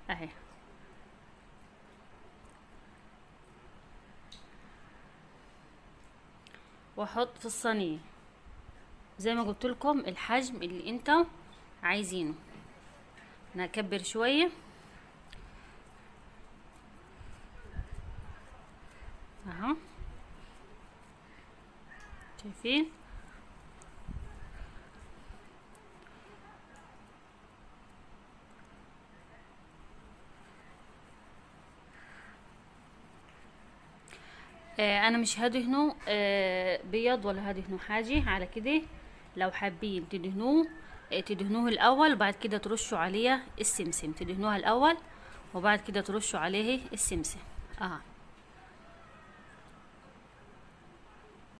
اهي واحط في الصينيه زي ما قلت لكم الحجم اللي انتوا عايزينه انا هكبر شويه اهو شايفين آه انا مش هدهنه آه بيض ولا هدهنه حاجه على كده لو حابين تدهنوه آه تدهنوه الاول وبعد كده ترشوا عليه السمسم تدهنوها الاول وبعد كده ترشوا عليه السمسم اه